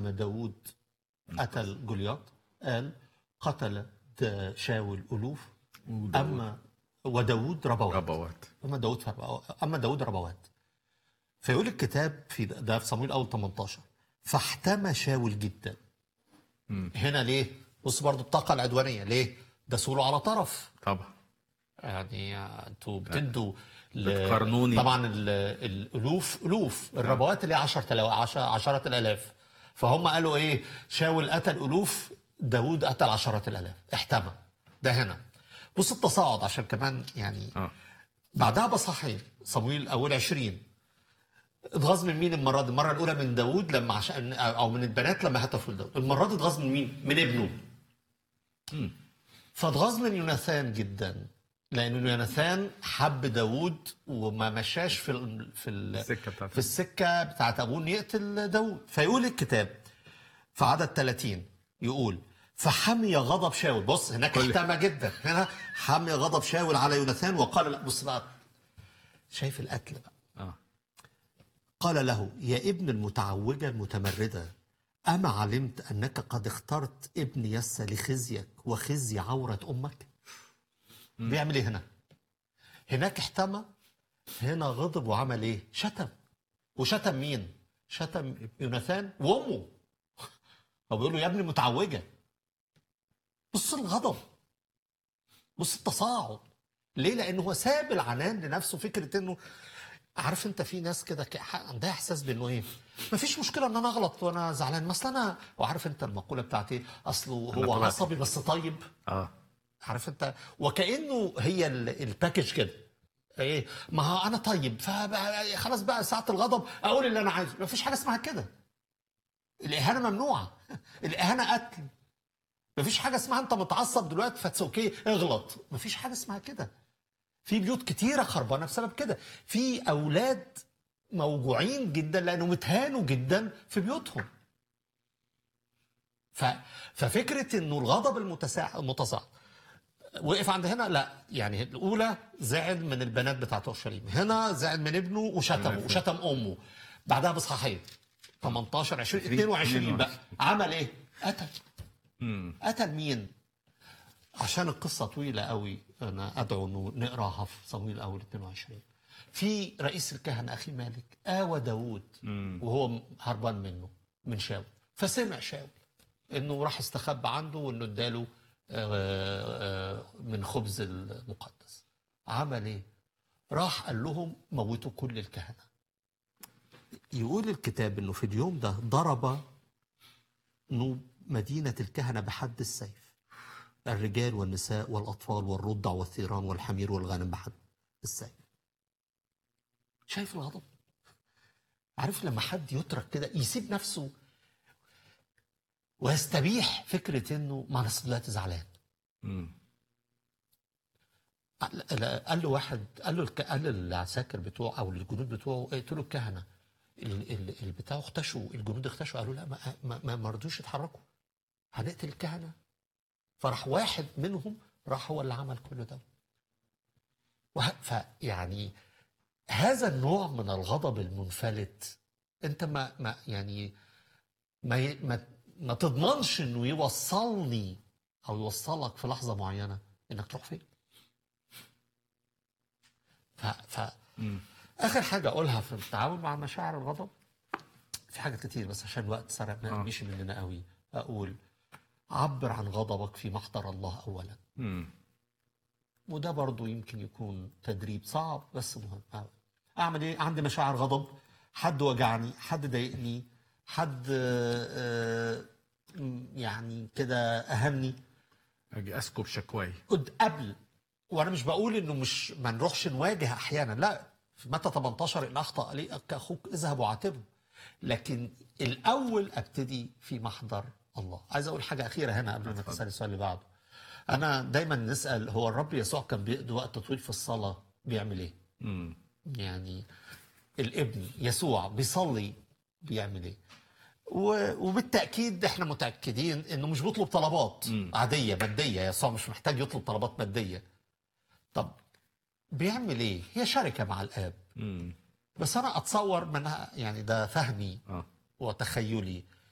لما داود قتل جولياط قال قتل دا- شاول ألوف أما وداود ربوات ربوات أما داود فربوات أما داود ربوات فيقول الكتاب في ده, ده في صمويل أول 18 فاحتمى شاول جدا هنا ليه؟ بص برضو الطاقة العدوانية ليه؟ ده سولو على طرف طبعا يعني انتوا بتدوا ل- بتقارنوني. طبعا ال- الالوف الوف الربوات اللي هي 10000 عشرة الالاف فهم قالوا ايه شاول قتل الوف داوود قتل عشرات الالاف احتمى ده هنا بص التصاعد عشان كمان يعني اه بعدها بصحيح صمويل اول 20 اتغاظ من مين المره دي؟ المره الاولى من داوود لما عشان او من البنات لما هتفوا لداوود، المره دي اتغاظ من مين؟ من ابنه. فاتغاظ من يوناثان جدا لان يوناثان حب داوود وما مشاش في ال في ال السكة بتاعت في السكه بتاعت ابوه إنه يقتل داوود فيقول الكتاب في عدد 30 يقول فحمي غضب شاول بص هناك احتمى جدا هنا حمي غضب شاول على يوناثان وقال لا بص بقى شايف القتل بقى اه قال له يا ابن المتعوجة المتمردة أما علمت أنك قد اخترت ابن يسى لخزيك وخزي عورة أمك بيعمل إيه هنا هناك احتمى هنا غضب وعمل إيه شتم وشتم مين شتم يوناثان وأمه هو بيقول له يا ابن متعوجة بص الغضب بص التصاعد ليه لأنه هو ساب العنان لنفسه فكرة إنه عارف انت في ناس كده ك- ح- عندها احساس بانه ايه مفيش مشكله ان انا اغلط وانا زعلان مثلا انا وعارف انت المقوله بتاعتي ايه اصله هو طبعا. عصبي بس طيب اه عارف انت وكانه هي ال- الباكج كده ايه ما هو انا طيب فبقى خلاص بقى ساعه الغضب اقول اللي انا عايزه مفيش حاجه اسمها كده الاهانه ممنوعه الاهانه قتل مفيش حاجه اسمها انت متعصب دلوقتي فاتس اوكي اغلط مفيش حاجه اسمها كده في بيوت كتيره خربانه بسبب كده في اولاد موجوعين جدا لانهم اتهانوا جدا في بيوتهم ف... ففكره انه الغضب المتساع المتصاعد وقف عند هنا لا يعني الاولى زعل من البنات بتاعت اورشليم هنا زعل من ابنه وشتمه وشتم امه بعدها بصحيح 18 20 22 بقى عمل ايه قتل قتل مين عشان القصة طويلة قوي أنا أدعو إنه نقراها في صمويل أول 22 في رئيس الكهنة أخي مالك آوى داوود وهو هربان منه من شاول فسمع شاول إنه راح استخبى عنده وإنه اداله آه، آه، من خبز المقدس عمل إيه؟ راح قال لهم موتوا كل الكهنة يقول الكتاب إنه في اليوم ده ضرب نوب مدينة الكهنة بحد السيف الرجال والنساء والأطفال والرضع والثيران والحمير والغنم بحد السيف شايف الغضب عارف لما حد يترك كده يسيب نفسه ويستبيح فكرة انه ما انا أصل دلوقتي زعلان قال قال له واحد قال له الك- قال للعساكر بتوعه او الجنود بتوعه اقتلوا الكهنه ال- ال- البتاع اختشوا الجنود اختشوا قالوا لا ما ما, ما, ما رضوش يتحركوا هنقتل الكهنه فراح واحد منهم راح هو اللي عمل كل ده وه- فيعني هذا النوع من الغضب المنفلت انت ما ما يعني ما ي- ما, ما تضمنش انه يوصلني او يوصلك في لحظه معينه انك تروح فين ف, ف اخر حاجه اقولها في التعامل مع مشاعر الغضب في حاجات كتير بس عشان الوقت سرق آه. مشي مننا قوي اقول عبر عن غضبك في محضر الله اولا وده برضو يمكن يكون تدريب صعب بس مهم أوي. اعمل ايه عندي مشاعر غضب حد وجعني حد ضايقني حد آه، آه، يعني كده اهمني اجي اسكب شكواي قد قبل وانا مش بقول انه مش ما نروحش نواجه احيانا لا في متى 18 ان اخطا ليك اخوك اذهب وعاتبه لكن الاول ابتدي في محضر الله عايز اقول حاجه اخيره هنا قبل ما تسال السؤال اللي بعده انا دايما نسال هو الرب يسوع كان بيقضي وقت طويل في الصلاه بيعمل ايه يعني الابن يسوع بيصلي بيعمل ايه و- وبالتاكيد احنا متاكدين انه مش بيطلب طلبات عاديه ماديه يسوع مش محتاج يطلب طلبات ماديه طب بيعمل ايه هي شركه مع الاب بس انا اتصور منها يعني ده فهمي اه وتخيلي